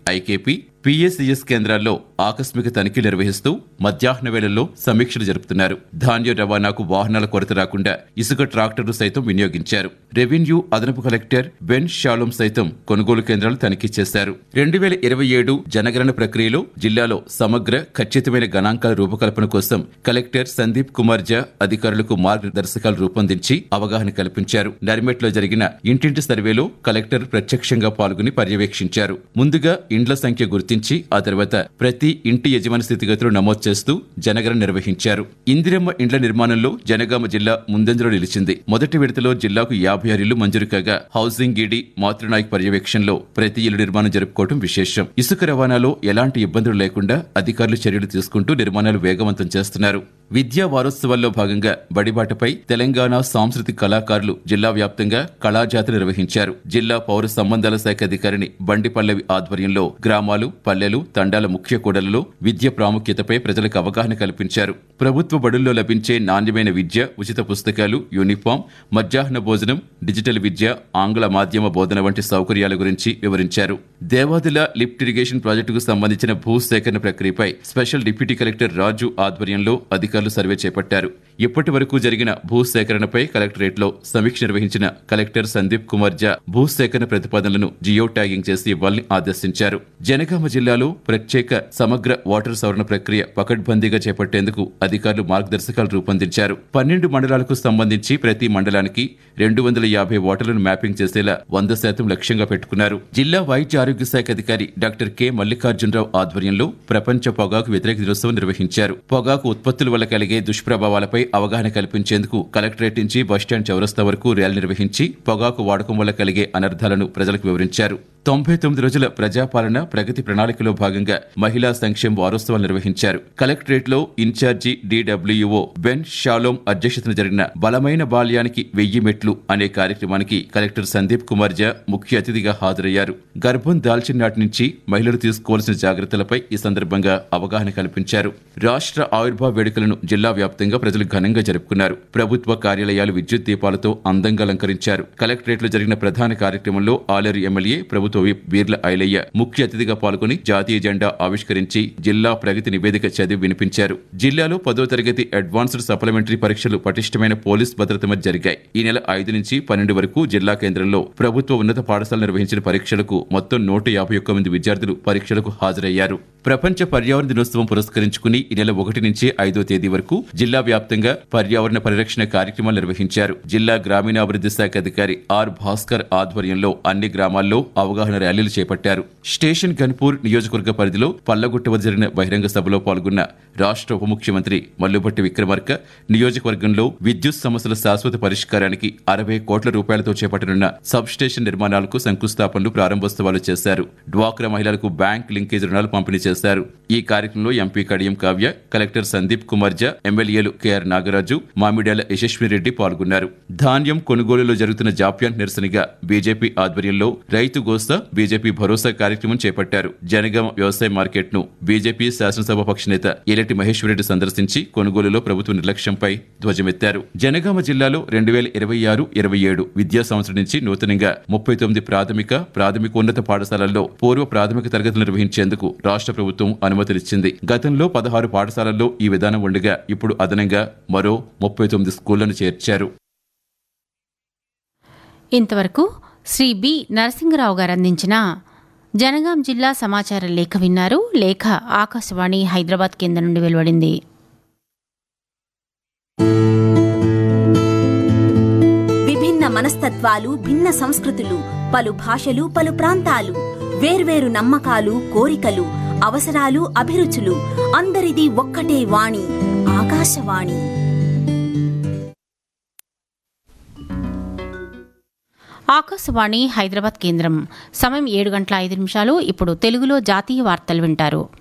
IKP PSES కేంద్రాల్లో ఆకస్మిక తనిఖీలు నిర్వహిస్తూ మధ్యాహ్న వేళల్లో సమీక్షలు జరుపుతున్నారు ధాన్యం రవాణాకు వాహనాల కొరత రాకుండా ఇసుక ట్రాక్టర్లు సైతం వినియోగించారు రెవెన్యూ అదనపు కలెక్టర్ బెన్ షాలోం సైతం కొనుగోలు కేంద్రాలు తనిఖీ చేశారు రెండు వేల ఇరవై ఏడు జనగణన ప్రక్రియలో జిల్లాలో సమగ్ర ఖచ్చితమైన గణాంకాల రూపకల్పన కోసం కలెక్టర్ సందీప్ కుమార్ జా అధికారులకు మార్గదర్శకాలు రూపొందించి అవగాహన కల్పించారు నరిమెట్లో జరిగిన ఇంటింటి సర్వేలో కలెక్టర్ ప్రత్యక్షంగా పాల్గొని పర్యవేక్షించారు ముందుగా ఇండ్ల సంఖ్య గుర్తించి ఆ తర్వాత ప్రతి ఇంటి యజమాని స్థితిగతులు నమోదు చేస్తూ జనగణన నిర్వహించారు ఇందిరమ్మ ఇండ్ల నిర్మాణంలో జనగామ జిల్లా ముందంజలో నిలిచింది మొదటి విడతలో జిల్లాకు యాభై ఆరు ఇళ్లు మంజూరు కాగా హౌసింగ్ గీడి మాతృనాయక్ పర్యవేక్షణలో ప్రతి ఇల్లు నిర్మాణం జరుపుకోవడం విశేషం ఇసుక రవాణాలో ఎలాంటి ఇబ్బందులు లేకుండా అధికారులు చర్యలు తీసుకుంటూ నిర్మాణాలు వేగవంతం చేస్తున్నారు విద్యా వారోత్సవాల్లో భాగంగా బడిబాటపై తెలంగాణ సాంస్కృతిక కళాకారులు జిల్లా వ్యాప్తంగా కళాజాతర నిర్వహించారు జిల్లా పౌర సంబంధాల శాఖ అధికారిని బండి పల్లవి ఆధ్వర్యంలో గ్రామాలు పల్లెలు తండాల ముఖ్య కూడలలో విద్య ప్రాముఖ్యతపై ప్రజలకు అవగాహన కల్పించారు ప్రభుత్వ బడుల్లో లభించే నాణ్యమైన విద్య ఉచిత పుస్తకాలు యూనిఫామ్ మధ్యాహ్న భోజనం డిజిటల్ విద్య ఆంగ్ల మాధ్యమ బోధన వంటి సౌకర్యాల గురించి వివరించారు దేవాదుల లిఫ్ట్ ఇరిగేషన్ ప్రాజెక్టుకు సంబంధించిన భూ సేకరణ ప్రక్రియపై స్పెషల్ డిప్యూటీ కలెక్టర్ రాజు ఆధ్వర్యంలో అధికారులు సర్వే చేపట్టారు ఇప్పటి వరకు జరిగిన భూ సేకరణపై కలెక్టరేట్లో సమీక్ష నిర్వహించిన కలెక్టర్ సందీప్ కుమార్ జా భూ సేకరణ ప్రతిపాదనలను జియో ట్యాగింగ్ చేసి ఇవ్వాలని ఆదేశించారు జనగామ జిల్లాలో ప్రత్యేక సమగ్ర వాటర్ సవరణ ప్రక్రియ పకడ్బందీగా చేపట్టేందుకు అధికారులు మార్గదర్శకాలు రూపొందించారు పన్నెండు మండలాలకు సంబంధించి ప్రతి మండలానికి రెండు వందల యాభై ఓటర్లను మ్యాపింగ్ చేసేలా వంద శాతం లక్ష్యంగా పెట్టుకున్నారు జిల్లా వైద్య ఆరోగ్య శాఖ అధికారి డాక్టర్ కె మల్లికార్జునరావు ఆధ్వర్యంలో ప్రపంచ పొగాకు వ్యతిరేక దినోత్సవం నిర్వహించారు పొగాకు ఉత్పత్తుల వల్ల కలిగే దుష్ప్రభావాలపై అవగాహన కల్పించేందుకు కలెక్టరేట్ నుంచి బస్టాండ్ చౌరస్తా వరకు ర్యాలీ నిర్వహించి పొగాకు వాడకం వల్ల కలిగే అనర్థాలను ప్రజలకు వివరించారు తొంభై తొమ్మిది రోజుల ప్రజాపాలన ప్రగతి ప్రణాళికలో భాగంగా మహిళా సంక్షేమ వారోత్సవాలు నిర్వహించారు కలెక్టరేట్ లో ఇన్ఛార్జి డిడబ్ల్యూఓ బెన్ షాలోం అధ్యక్షతన జరిగిన బలమైన బాల్యానికి వెయ్యి మెట్లు అనే కార్యక్రమానికి కలెక్టర్ సందీప్ కుమార్ జా ముఖ్య అతిథిగా హాజరయ్యారు గర్భం దాల్చిన నాటి నుంచి మహిళలు తీసుకోవాల్సిన జాగ్రత్తలపై ఈ సందర్భంగా అవగాహన కల్పించారు రాష్ట్ర ఆవిర్భావ వేడుకలను జిల్లా వ్యాప్తంగా ప్రజలు ఘనంగా జరుపుకున్నారు ప్రభుత్వ కార్యాలయాలు విద్యుత్ దీపాలతో అందంగా అలంకరించారు కలెక్టరేట్ లో జరిగిన ప్రధాన కార్యక్రమంలో ఆలేరు ఎమ్మెల్యే ప్రభుత్వ విప్ బీర్ల ఐలయ్య ముఖ్య అతిథిగా పాల్గొని జాతీయ జెండా ఆవిష్కరించి జిల్లా ప్రగతి నివేదిక చదివి వినిపించారు జిల్లాలో పదో తరగతి అడ్వాన్స్డ్ సప్లిమెంటరీ పరీక్షలు పటిష్టమైన పోలీస్ భద్రత మధ్య జరిగాయి ఈ నెల ఐదు నుంచి పన్నెండు వరకు జిల్లా కేంద్రంలో ప్రభుత్వ ఉన్నత పాఠశాల నిర్వహించిన పరీక్షలకు మొత్తం నూట యాభై ఒక్క మంది విద్యార్థులు పరీక్షలకు హాజరయ్యారు ప్రపంచ పర్యావరణ దినోత్సవం పురస్కరించుకుని ఈ నెల ఒకటి నుంచి ఐదో తేదీ వరకు జిల్లా వ్యాప్తంగా పర్యావరణ పరిరక్షణ కార్యక్రమాలు నిర్వహించారు జిల్లా గ్రామీణాభివృద్ధి శాఖ అధికారి ఆర్ భాస్కర్ ఆధ్వర్యంలో అన్ని గ్రామాల్లో అవగాహన ర్యాలీలు చేపట్టారు స్టేషన్ గన్పూర్ నియోజకవర్గ పరిధిలో పల్లగుట్ట వద్ద జరిగిన బహిరంగ సభలో పాల్గొన్న రాష్ట్ర ఉప ముఖ్యమంత్రి మల్లుభట్టి విక్రమార్క నియోజకవర్గంలో విద్యుత్ సమస్యల శాశ్వత పరిష్కారానికి అరవై కోట్ల రూపాయలతో చేపట్టనున్న సబ్ స్టేషన్ నిర్మాణాలకు శంకుస్థాపనలు ప్రారంభోత్సవాలు చేశారు డ్వాక్రా మహిళలకు బ్యాంక్ లింకేజ్ రుణాలు పంపిణీ చేశారు ఈ కార్యక్రమంలో ఎంపీ కడియం కావ్య కలెక్టర్ సందీప్ కుమార్ జా ఎమ్మెల్యేలు కెఆర్ నాగరాజు మామిడాల యశస్విరెడ్డి పాల్గొన్నారు ధాన్యం కొనుగోలులో జరుగుతున్న జాప్యానికి నిరసనగా బీజేపీ ఆధ్వర్యంలో రైతు గోస్తా బీజేపీ భరోసా కార్యక్రమం చేపట్టారు జనగామ వ్యవసాయ మార్కెట్ ను బీజేపీ శాసనసభ పక్ష నేత ఎలటి మహేశ్వరరెడ్డి సందర్శించి కొనుగోలులో ప్రభుత్వ నిర్లక్ష్యంపై ధ్వజమెత్తారు జనగామ జిల్లాలో రెండు వేల ఇరవై ఆరు ఇరవై ఏడు విద్యా సంవత్సరం నుంచి నూతనంగా ముప్పై తొమ్మిది ప్రాథమిక ప్రాథమికోన్నత పాఠశాలల్లో పూర్వ ప్రాథమిక తరగతులు నిర్వహించేందుకు రాష్ట్ర ప్రభుత్వం అనుమతులిచ్చింది గతంలో పదహారు పాఠశాలల్లో ఈ విధానం ఉండగా ఇప్పుడు అదనంగా మరో ముప్పై తొమ్మిది స్కూళ్లను చేర్చారు ఇంతవరకు శ్రీ బి నరసింగరావు గారు అందించిన జనగాం జిల్లా సమాచార లేఖ విన్నారు లేఖ ఆకాశవాణి హైదరాబాద్ కేంద్రం నుండి వెలువడింది విభిన్న మనస్తత్వాలు భిన్న సంస్కృతులు పలు భాషలు పలు ప్రాంతాలు వేర్వేరు నమ్మకాలు కోరికలు అవసరాలు అభిరుచులు అందరిది ఒక్కటే వాణి ఆకాశవాణి ఆకాశవాణి హైదరాబాద్ కేంద్రం సమయం ఏడు గంటల ఐదు నిమిషాలు ఇప్పుడు తెలుగులో జాతీయ వార్తలు వింటారు